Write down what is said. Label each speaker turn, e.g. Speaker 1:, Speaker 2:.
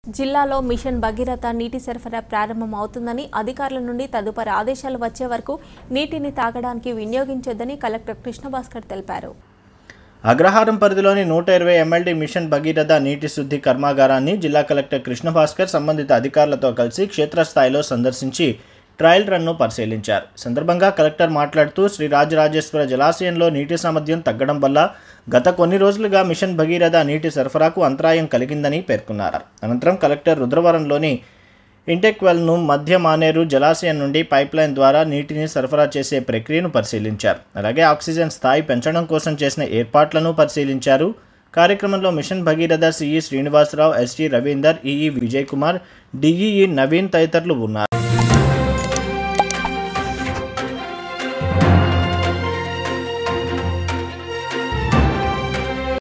Speaker 1: జిల్లాలో మిషన్ భగీరథ నీటి సరఫరా ప్రారంభం అవుతుందని అధికారుల నుండి తదుపరి ఆదేశాలు వచ్చే వరకు నీటిని తాగడానికి వినియోగించొద్దని కలెక్టర్ కృష్ణభాస్కర్ తెలిపారు
Speaker 2: అగ్రహారం పరిధిలోని నూట ఇరవై ఎంఎల్డీ మిషన్ భగీరథ నీటి శుద్ధి కర్మాగారాన్ని జిల్లా కలెక్టర్ కృష్ణభాస్కర్ సంబంధిత అధికారులతో కలిసి క్షేత్రస్థాయిలో సందర్శించి ట్రయల్ రన్ను పరిశీలించారు ఈ సందర్భంగా కలెక్టర్ మాట్లాడుతూ శ్రీ రాజరాజేశ్వర జలాశయంలో నీటి సామర్థ్యం తగ్గడం వల్ల గత కొన్ని రోజులుగా మిషన్ భగీరథ నీటి సరఫరాకు అంతరాయం కలిగిందని పేర్కొన్నారు అనంతరం కలెక్టర్ రుద్రవరంలోని ఇంటెక్ వెల్ను మధ్య మానేరు జలాశయం నుండి పైప్లైన్ ద్వారా నీటిని సరఫరా చేసే ప్రక్రియను పరిశీలించారు అలాగే ఆక్సిజన్ స్థాయి పెంచడం కోసం చేసిన ఏర్పాట్లను పరిశీలించారు కార్యక్రమంలో mission Bhagiratha CE Srinivasa Rao ST Ravinder EE Vijay Kumar DEE Naveen తదితరులు ఉన్నారు